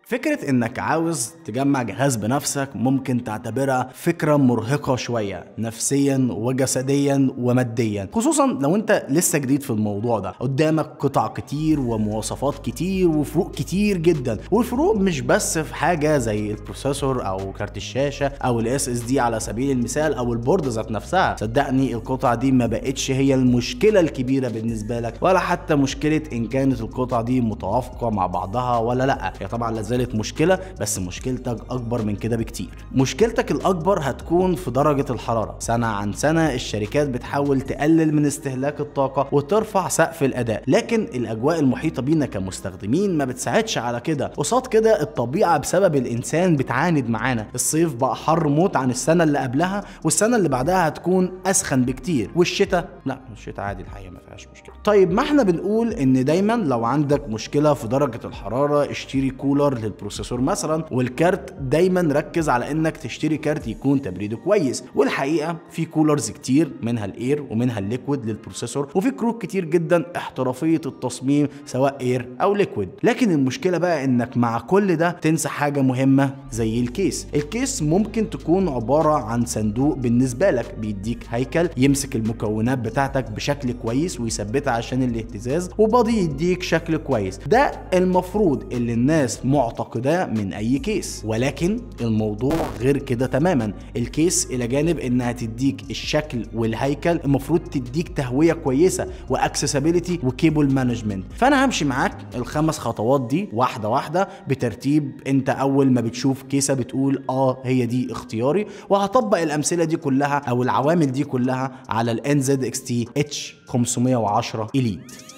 فكرة انك عاوز تجمع جهاز بنفسك ممكن تعتبرها فكرة مرهقة شوية نفسيا وجسديا وماديا خصوصا لو انت لسه جديد في الموضوع ده قدامك قطع كتير ومواصفات كتير وفروق كتير جدا والفروق مش بس في حاجة زي البروسيسور او كارت الشاشة او الاس اس دي على سبيل المثال او البورد ذات نفسها صدقني القطع دي ما بقتش هي المشكلة الكبيرة بالنسبة لك ولا حتى مشكلة ان كانت القطع دي متوافقة مع بعضها ولا لا هي طبعا لازالت مشكلة بس مشكلتك اكبر من كده بكتير مشكلتك الاكبر هتكون في درجة الحرارة سنة عن سنة الشركات بتحاول تقلل من استهلاك الطاقة وترفع سقف الاداء لكن الاجواء المحيطة بينا كمستخدمين ما بتساعدش على كده قصاد كده الطبيعة بسبب الانسان بتعاند معانا الصيف بقى حر موت عن السنة اللي قبلها والسنة اللي بعدها هتكون اسخن بكتير والشتاء لا الشتاء عادي الحقيقة ما فيهاش مشكلة طيب ما احنا بنقول ان دايما لو عندك مشكلة في درجة الحرارة اشتري كولر للبروسيسور مثلا والكارت دايما ركز على انك تشتري كارت يكون تبريده كويس والحقيقة في كولرز كتير منها الاير ومنها الليكويد للبروسيسور وفي كروت كتير جدا احترافية التصميم سواء اير او ليكويد لكن المشكلة بقى انك مع كل ده تنسى حاجة مهمة زي الكيس الكيس ممكن تكون عبارة عن صندوق بالنسبة لك بيديك هيكل يمسك المكونات بتاعتك بشكل كويس ويثبتها عشان الاهتزاز وباضي يديك شكل كويس ده المفروض اللي الناس معتقداه من اي كيس ولكن الموضوع غير كده تماما الكيس الى جانب انها تديك الشكل والهيكل المفروض تديك تهوية كويسة واكسسبيليتي وكيبل مانجمنت فانا همشي معاك الخمس خطوات دي واحدة واحدة بترتيب انت اول ما بتشوف كيسة بتقول اه هي دي اختياري وهطبق الامثلة دي كلها او العوامل دي كلها على ال NZXT H510 Elite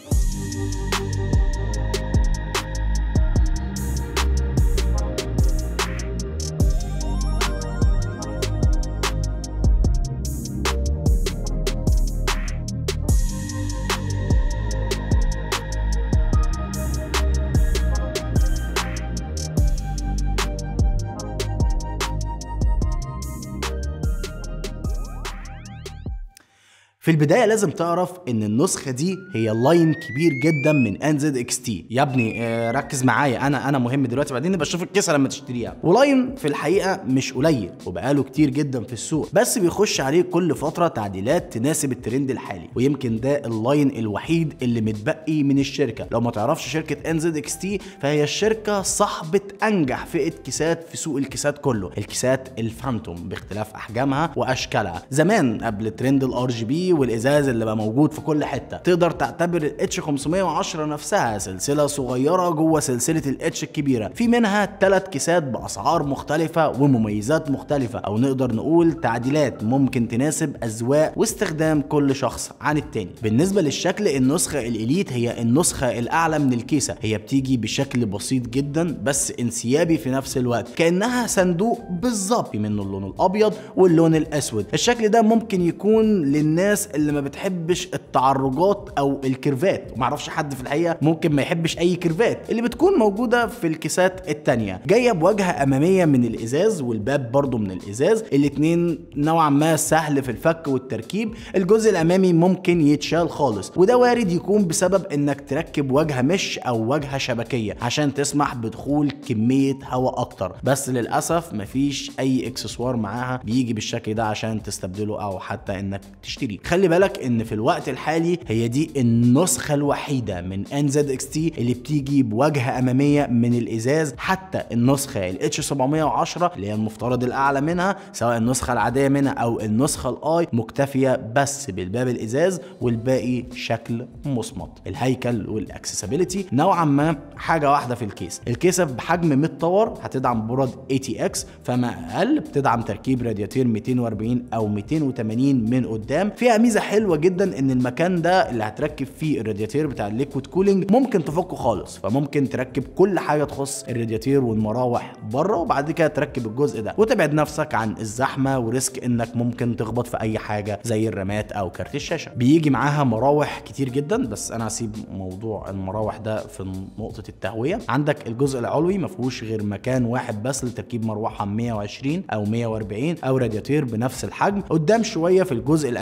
في البدايه لازم تعرف ان النسخه دي هي لاين كبير جدا من انزد اكس تي يا ابني آه، ركز معايا انا انا مهم دلوقتي بعدين نبقى نشوف الكيسه لما تشتريها ولاين في الحقيقه مش قليل وبقاله كتير جدا في السوق بس بيخش عليه كل فتره تعديلات تناسب الترند الحالي ويمكن ده اللاين الوحيد اللي متبقي من الشركه لو ما تعرفش شركه انزد اكس تي فهي الشركه صاحبه انجح فئه كيسات في سوق الكيسات كله الكيسات الفانتوم باختلاف احجامها واشكالها زمان قبل ترند الار جي بي والازاز اللي بقى موجود في كل حته تقدر تعتبر الاتش 510 نفسها سلسله صغيره جوه سلسله الاتش الكبيره في منها ثلاث كيسات باسعار مختلفه ومميزات مختلفه او نقدر نقول تعديلات ممكن تناسب اذواق واستخدام كل شخص عن التاني بالنسبه للشكل النسخه الاليت هي النسخه الاعلى من الكيسه هي بتيجي بشكل بسيط جدا بس انسيابي في نفس الوقت كانها صندوق بالظبط في منه اللون الابيض واللون الاسود الشكل ده ممكن يكون للناس اللي ما بتحبش التعرجات او الكيرفات ومعرفش حد في الحقيقه ممكن ما يحبش اي كيرفات اللي بتكون موجوده في الكيسات التانية جايه بواجهه اماميه من الازاز والباب برضو من الازاز الاتنين نوعا ما سهل في الفك والتركيب الجزء الامامي ممكن يتشال خالص وده وارد يكون بسبب انك تركب واجهه مش او واجهه شبكيه عشان تسمح بدخول كميه هواء اكتر بس للاسف مفيش اي اكسسوار معاها بيجي بالشكل ده عشان تستبدله او حتى انك تشتريه خلي بالك ان في الوقت الحالي هي دي النسخه الوحيده من ان زد اكس تي اللي بتيجي بواجهه اماميه من الازاز حتى النسخه الاتش 710 اللي هي المفترض الاعلى منها سواء النسخه العاديه منها او النسخه الاي مكتفيه بس بالباب الازاز والباقي شكل مصمت الهيكل والاكسسبيليتي نوعا ما حاجه واحده في الكيس الكيسه بحجم 100 طور هتدعم برد اي تي اكس فما اقل بتدعم تركيب رادياتير 240 او 280 من قدام فيها ميزه حلوه جدا ان المكان ده اللي هتركب فيه الرادياتير بتاع الليكويد كولينج ممكن تفكه خالص فممكن تركب كل حاجه تخص الرادياتير والمراوح بره وبعد كده تركب الجزء ده وتبعد نفسك عن الزحمه وريسك انك ممكن تخبط في اي حاجه زي الرامات او كارت الشاشه بيجي معاها مراوح كتير جدا بس انا هسيب موضوع المراوح ده في نقطه التهويه عندك الجزء العلوي ما فيهوش غير مكان واحد بس لتركيب مروحه 120 او 140 او رادياتير بنفس الحجم قدام شويه في الجزء الامامي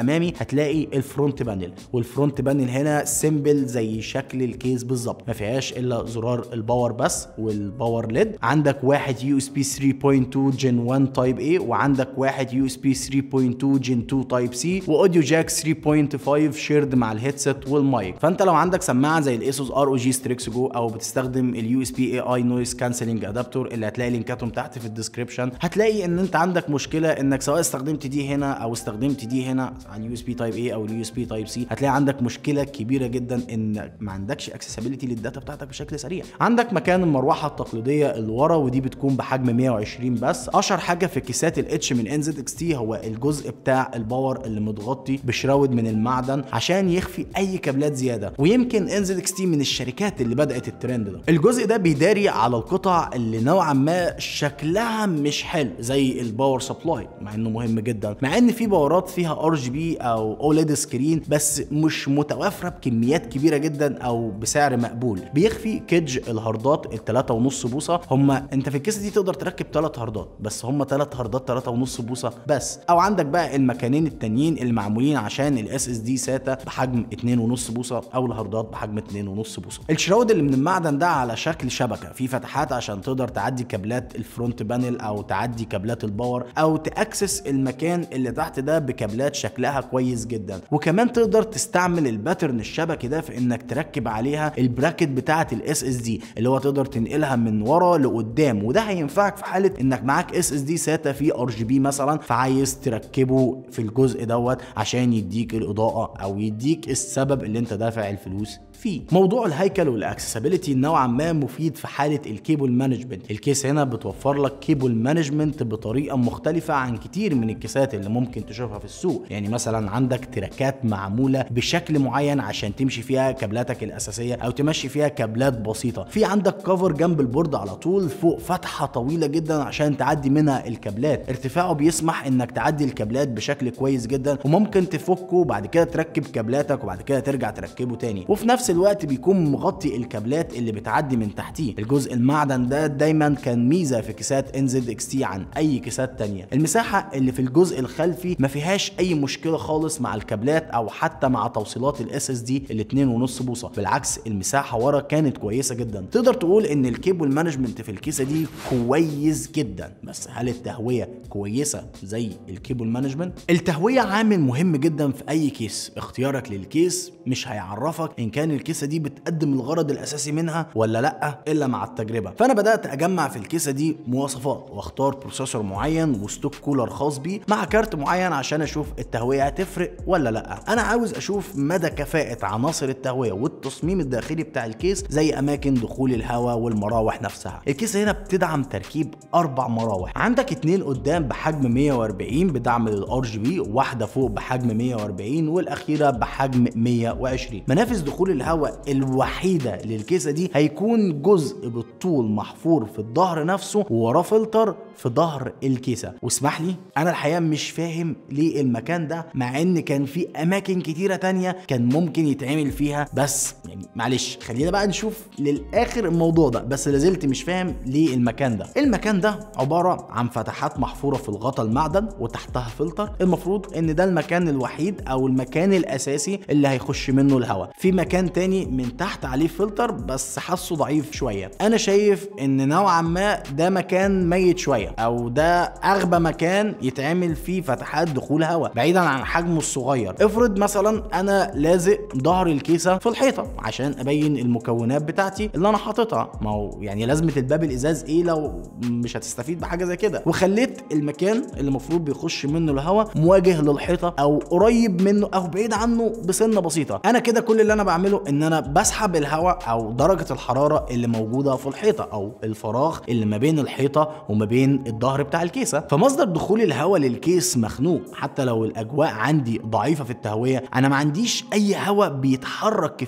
هتلاقي الفرونت بانل والفرونت بانل هنا سيمبل زي شكل الكيس بالظبط ما فيهاش الا زرار الباور بس والباور ليد عندك واحد يو اس بي 3.2 جن 1 تايب A وعندك واحد يو اس بي 3.2 جن 2 تايب سي واوديو جاك 3.5 شيرد مع الهيدسет والمايك فانت لو عندك سماعه زي الاسوس ار او جي ستريكس جو او بتستخدم اليو اس بي اي اي نويز كانسلنج ادابتور اللي هتلاقي لينكاتهم تحت في الديسكربشن هتلاقي ان انت عندك مشكله انك سواء استخدمت دي هنا او استخدمت دي هنا على اليو اس بي تايب اي او اليو اس بي تايب سي هتلاقي عندك مشكله كبيره جدا ان ما عندكش اكسسبيليتي للداتا بتاعتك بشكل سريع عندك مكان المروحه التقليديه اللي ورا ودي بتكون بحجم 120 بس اشهر حاجه في كيسات الاتش من ان زد اكس تي هو الجزء بتاع الباور اللي متغطي بشراود من المعدن عشان يخفي اي كابلات زياده ويمكن ان زد اكس تي من الشركات اللي بدات الترند ده الجزء ده بيداري على القطع اللي نوعا ما شكلها مش حلو زي الباور سبلاي مع انه مهم جدا مع ان في باورات فيها ار جي بي او اوليد سكرين بس مش متوافره بكميات كبيره جدا او بسعر مقبول بيخفي كيدج الهاردات ال 3.5 بوصه هم انت في الكيسه دي تقدر تركب ثلاث هاردات بس هم ثلاث هاردات 3.5 بوصه بس او عندك بقى المكانين التانيين اللي معمولين عشان الاس اس دي ساتا بحجم 2.5 بوصه او الهاردات بحجم 2.5 بوصه الشراود اللي من المعدن ده على شكل شبكه في فتحات عشان تقدر تعدي كابلات الفرونت بانل او تعدي كابلات الباور او تاكسس المكان اللي تحت ده بكابلات شكلها كويس جدا وكمان تقدر تستعمل الباترن الشبكي ده في انك تركب عليها البراكت بتاعه الاس اس دي اللي هو تقدر تنقلها من ورا لقدام وده هينفعك في حاله انك معاك اس اس دي ساتا فيه ار جي بي مثلا فعايز تركبه في الجزء دوت عشان يديك الاضاءه او يديك السبب اللي انت دافع الفلوس فيه موضوع الهيكل والاكسسبيليتي نوعا ما مفيد في حاله الكيبل مانجمنت الكيس هنا بتوفر لك كيبل مانجمنت بطريقه مختلفه عن كتير من الكيسات اللي ممكن تشوفها في السوق يعني مثلا عندك تراكات معموله بشكل معين عشان تمشي فيها كابلاتك الاساسيه او تمشي فيها كابلات بسيطه في عندك كفر جنب البورد على طول فوق فتحه طويله جدا عشان تعدي منها الكابلات ارتفاعه بيسمح انك تعدي الكابلات بشكل كويس جدا وممكن تفكه وبعد كده تركب كابلاتك وبعد كده ترجع تركبه تاني وفي نفس الوقت بيكون مغطي الكابلات اللي بتعدي من تحتيه الجزء المعدن ده دايما كان ميزه في كيسات ان زد اكس تي عن اي كيسات تانية المساحه اللي في الجزء الخلفي ما فيهاش اي مشكله خالص مع الكابلات او حتى مع توصيلات الاس اس دي ال 2.5 بوصه بالعكس المساحه ورا كانت كويسه جدا تقدر تقول ان الكيبل مانجمنت في الكيسه دي كويس جدا بس هل التهويه كويسه زي الكيبل مانجمنت التهويه عامل مهم جدا في اي كيس اختيارك للكيس مش هيعرفك ان كان الكيسه دي بتقدم الغرض الاساسي منها ولا لا الا مع التجربه فانا بدات اجمع في الكيسه دي مواصفات واختار بروسيسور معين وستوك كولر خاص بيه مع كارت معين عشان اشوف التهويه هتفرق ولا لا انا عاوز اشوف مدى كفاءه عناصر التهويه والتصميم الداخلي بتاع الكيس زي اماكن دخول الهواء والمراوح نفسها الكيسه هنا بتدعم تركيب اربع مراوح عندك اتنين قدام بحجم 140 بدعم للار جي بي واحده فوق بحجم 140 والاخيره بحجم 120 منافذ دخول الهواء الوحيده للكيسه دي هيكون جزء بالطول محفور في الظهر نفسه ووراه فلتر في ظهر الكيسه واسمح لي انا الحقيقه مش فاهم ليه المكان ده مع ان كان في اماكن كتيره تانية كان ممكن يتعمل فيها بس يعني معلش خلينا بقى نشوف للاخر الموضوع ده بس لازلت مش فاهم ليه المكان ده المكان ده عباره عن فتحات محفوره في الغطا المعدن وتحتها فلتر المفروض ان ده المكان الوحيد او المكان الاساسي اللي هيخش منه الهواء في مكان تاني من تحت عليه فلتر بس حاسه ضعيف شويه انا شايف ان نوعا ما ده مكان ميت شويه او ده اغبى مكان يتعمل فيه فتحات دخول هواء بعيدا عن حجمه الصغير افرض مثلا انا لازق ظهر الكيسه في الحيطه عشان ابين المكونات بتاعتي اللي انا حاططها ما هو يعني لازمه الباب الازاز ايه لو مش هتستفيد بحاجه زي كده وخليت المكان اللي المفروض بيخش منه الهواء مواجه للحيطه او قريب منه او بعيد عنه بسنه بسيطه انا كده كل اللي انا بعمله ان انا بسحب الهواء او درجه الحراره اللي موجوده في الحيطه او الفراغ اللي ما بين الحيطه وما بين الظهر بتاع الكيسه فمصدر دخول الهواء للكيس مخنوق حتى لو الاجواء عندي ضعيفه في التهويه انا ما عنديش اي هواء بيتحرك كفايه او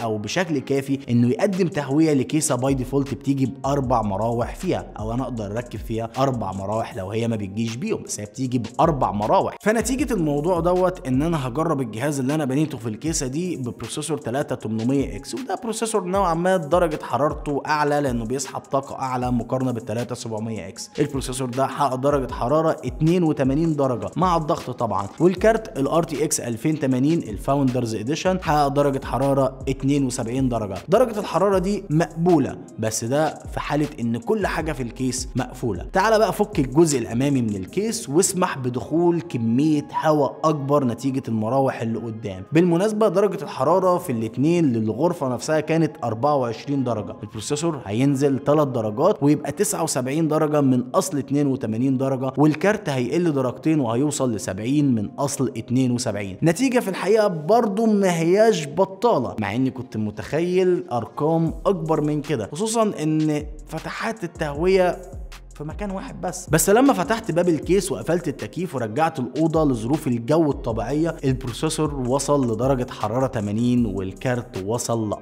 او بشكل كافي انه يقدم تهويه لكيسه باي ديفولت بتيجي باربع مراوح فيها او انا اقدر اركب فيها اربع مراوح لو هي ما بتجيش بيهم بس هي بتيجي باربع مراوح فنتيجه الموضوع دوت ان انا هجرب الجهاز اللي انا بنيته في الكيسه دي ببروسيسور 3800 اكس وده بروسيسور نوعا ما درجه حرارته اعلى لانه بيسحب طاقه اعلى مقارنه بال 3700 اكس البروسيسور ده حقق درجه حراره 82 درجه مع الضغط طبعا والكارت الار تي اكس 2080 الفاوندرز اديشن حقق درجه حراره 72 درجه درجه الحراره دي مقبوله بس ده في حاله ان كل حاجه في الكيس مقفوله تعال بقى فك الجزء الامامي من الكيس واسمح بدخول كميه هواء اكبر نتيجه المراوح اللي قدام بالمناسبه درجه الحراره في الاثنين للغرفه نفسها كانت 24 درجه البروسيسور هينزل 3 درجات ويبقى 79 درجه من اصل 82 درجه والكارت هيقل درجتين وهيوصل ل 70 من اصل 72 نتيجه في الحقيقه برضو ما هياش بطاله مع اني كنت متخيل ارقام اكبر من كده خصوصا ان فتحات التهويه في مكان واحد بس بس لما فتحت باب الكيس وقفلت التكييف ورجعت الاوضه لظروف الجو الطبيعيه البروسيسور وصل لدرجه حراره 80 والكارت وصل ل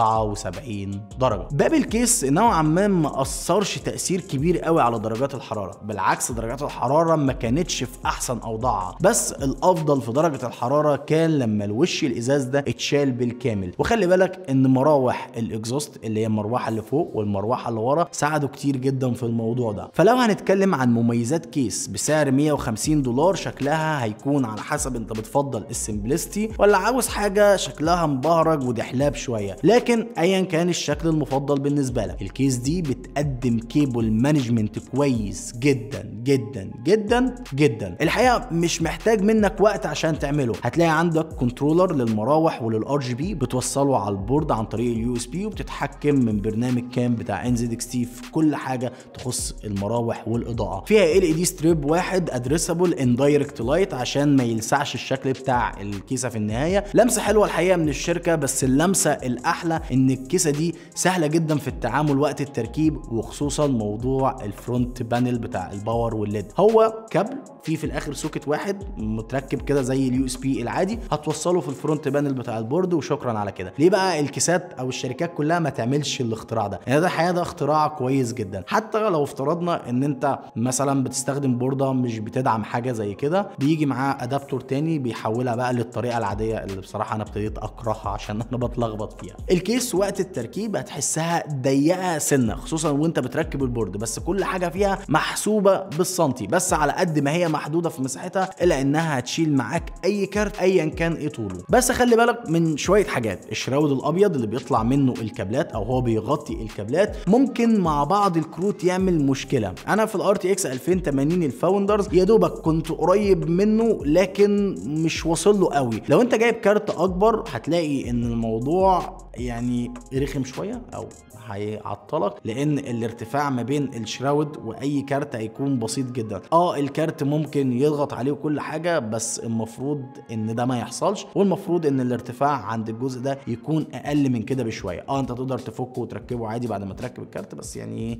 74 درجه باب الكيس نوعا ما ما اثرش تاثير كبير قوي على درجات الحراره بالعكس درجات الحراره ما كانتش في احسن اوضاعها بس الافضل في درجه الحراره كان لما الوش الازاز ده اتشال بالكامل وخلي بالك ان مراوح الاكزوست اللي هي المروحه اللي فوق والمروحه اللي ورا ساعدوا كتير جدا في الموضوع ده فلو هنتكلم عن مميزات كيس بسعر 150 دولار شكلها هيكون على حسب انت بتفضل السمبلستي ولا عاوز حاجه شكلها مبهرج ودحلاب شويه لكن ايا كان الشكل المفضل بالنسبه لك الكيس دي بتقدم كيبل مانجمنت كويس جدا جدا جدا جدا الحقيقه مش محتاج منك وقت عشان تعمله هتلاقي عندك كنترولر للمراوح وللار جي بي بتوصله على البورد عن طريق اليو اس بي وبتتحكم من برنامج كام بتاع ان زد اكس تي في كل حاجه تخص المراوح والاضاءه فيها ال اي دي ستريب واحد ادريسبل ان دايركت لايت عشان ما يلسعش الشكل بتاع الكيسه في النهايه لمسه حلوه الحقيقه من الشركه بس اللمسه الاحلى ان الكيسه دي سهله جدا في التعامل وقت التركيب وخصوصا موضوع الفرونت بانل بتاع الباور والليد هو كابل فيه في الاخر سوكت واحد متركب كده زي اليو اس بي العادي هتوصله في الفرونت بانل بتاع البورد وشكرا على كده ليه بقى الكيسات او الشركات كلها ما تعملش الاختراع ده يعني ده الحقيقه ده اختراع كويس جدا حتى لو افترضنا ان انت مثلا بتستخدم بورده مش بتدعم حاجه زي كده بيجي معاه ادابتور تاني بيحولها بقى للطريقه العاديه اللي بصراحه انا ابتديت اكرهها عشان انا بتلخبط فيها الكيس وقت التركيب هتحسها ضيقه سنه خصوصا وانت بتركب البورد بس كل حاجه فيها محسوبه بالسنتي بس على قد ما هي محدوده في مساحتها الا انها هتشيل معاك اي كارت ايا كان ايه طوله بس خلي بالك من شويه حاجات الشراود الابيض اللي بيطلع منه الكابلات او هو بيغطي الكابلات ممكن مع بعض الكروت يعمل مشكله انا في الار تي اكس 2080 الفاوندرز يا دوبك كنت قريب منه لكن مش واصل له قوي لو انت جايب كارت اكبر هتلاقي ان الموضوع يعني رخم شويه او هيعطلك لان الارتفاع ما بين الشراود واي كارت هيكون بسيط جدا اه الكارت ممكن يضغط عليه كل حاجه بس المفروض ان ده ما يحصلش والمفروض ان الارتفاع عند الجزء ده يكون اقل من كده بشويه اه انت تقدر تفكه وتركبه عادي بعد ما تركب الكارت بس يعني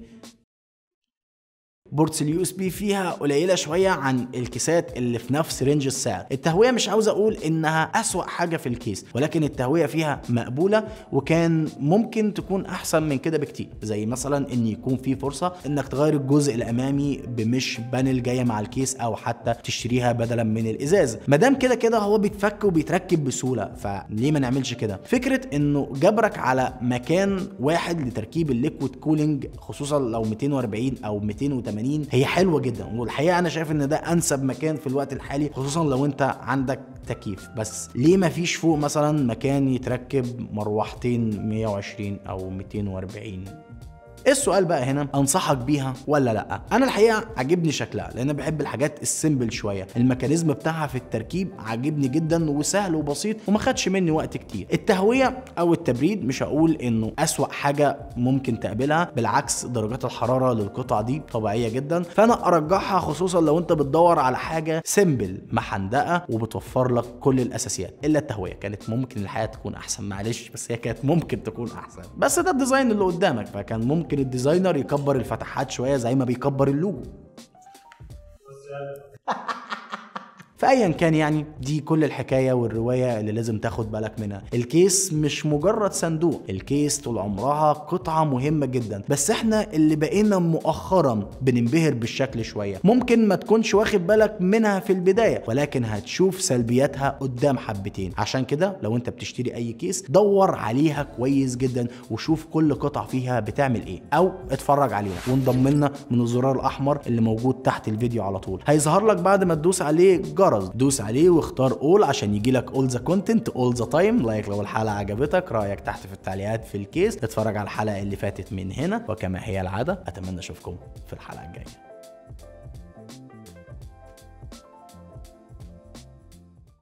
بورتس اليو اس بي فيها قليله شويه عن الكيسات اللي في نفس رينج السعر التهويه مش عاوز اقول انها اسوا حاجه في الكيس ولكن التهويه فيها مقبوله وكان ممكن تكون احسن من كده بكتير زي مثلا ان يكون في فرصه انك تغير الجزء الامامي بمش بانل جايه مع الكيس او حتى تشتريها بدلا من الازاز ما دام كده كده هو بيتفك وبيتركب بسهوله فليه ما نعملش كده فكره انه جبرك على مكان واحد لتركيب الليكويد كولينج خصوصا لو 240 او 280 هي حلوه جدا والحقيقه انا شايف ان ده انسب مكان في الوقت الحالي خصوصا لو انت عندك تكييف بس ليه ما فيش فوق مثلا مكان يتركب مروحتين 120 او 240 ايه السؤال بقى هنا انصحك بيها ولا لا انا الحقيقه عجبني شكلها لان بحب الحاجات السيمبل شويه الميكانيزم بتاعها في التركيب عجبني جدا وسهل وبسيط وما خدش مني وقت كتير التهويه او التبريد مش هقول انه اسوا حاجه ممكن تقابلها بالعكس درجات الحراره للقطع دي طبيعيه جدا فانا ارجحها خصوصا لو انت بتدور على حاجه سيمبل محندقه وبتوفر لك كل الاساسيات الا التهويه كانت ممكن الحياه تكون احسن معلش بس هي كانت ممكن تكون احسن بس ده الديزاين اللي قدامك فكان ممكن ممكن الديزاينر يكبر الفتحات شويه زي ما بيكبر اللوجو فايا كان يعني دي كل الحكايه والروايه اللي لازم تاخد بالك منها الكيس مش مجرد صندوق الكيس طول عمرها قطعه مهمه جدا بس احنا اللي بقينا مؤخرا بننبهر بالشكل شويه ممكن ما تكونش واخد بالك منها في البدايه ولكن هتشوف سلبياتها قدام حبتين عشان كده لو انت بتشتري اي كيس دور عليها كويس جدا وشوف كل قطعه فيها بتعمل ايه او اتفرج عليها وانضم لنا من الزرار الاحمر اللي موجود تحت الفيديو على طول هيظهر لك بعد ما تدوس عليه جرس دوس عليه واختار اول عشان يجي لك اول ذا كونتنت اول ذا تايم لايك لو الحلقه عجبتك رايك تحت في التعليقات في الكيس اتفرج على الحلقه اللي فاتت من هنا وكما هي العاده اتمنى اشوفكم في الحلقه الجايه